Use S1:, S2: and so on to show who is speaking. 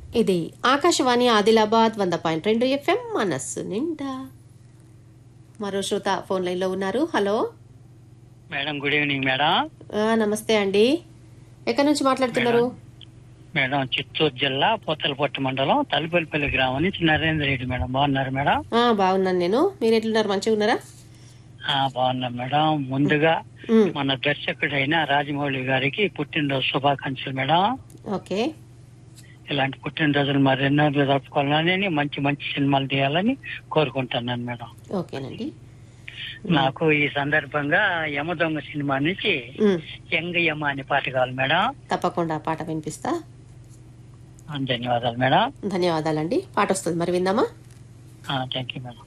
S1: ఇది ఆకాశవాణి ఆదిలాబాద్ వంద పాయింట్ రెండు ఎఫ్ఎం మనస్సు నిండా మరో శ్రోత ఫోన్ లైన్లో ఉన్నారు hello
S2: madam good evening madam
S1: ఆ, నమస్తే అండి ఎక్కడి నుంచి మాట్లాడుతున్నారు
S2: మేడం చిత్తూరు జిల్లా పోతలపట్టు మండలం తలుపల్లిపల్లి గ్రామం నుంచి నరేంద్ర రెడ్డి మేడం బాగున్నారు మేడం
S1: ఆ, బాగున్నాను నేను మీరు ఎట్లున్నారు మంచిగా ఉన్నారా
S2: ఆ బాగున్నాం మేడం ముందుగా
S1: ఉమ్,
S2: మన దర్శకుడైన రాజమౌళి గారికి పుట్టినరోజు శుభాకాంక్షలు మేడం
S1: ఓకే
S2: ఇలాంటి పుట్టినరోజులు మరెన్నో జరుపుకోవాలని మంచి మంచి సినిమాలు తీయాలని కోరుకుంటున్నాను మేడం
S1: ఓకేనండి
S2: నాకు ఈ సందర్భంగా యమ దొంగ సినిమా నుంచి
S1: ఉమ్,
S2: యంగ యమ అనే పాట కావాలి మేడం
S1: తప్పకుండా పాట వినిపిస్తా
S2: ధన్యవాదాలు మేడం
S1: ధన్యవాదాలండి పాట వస్తుంది మరి విందామా
S2: థ్యాంక్ యూ మేడం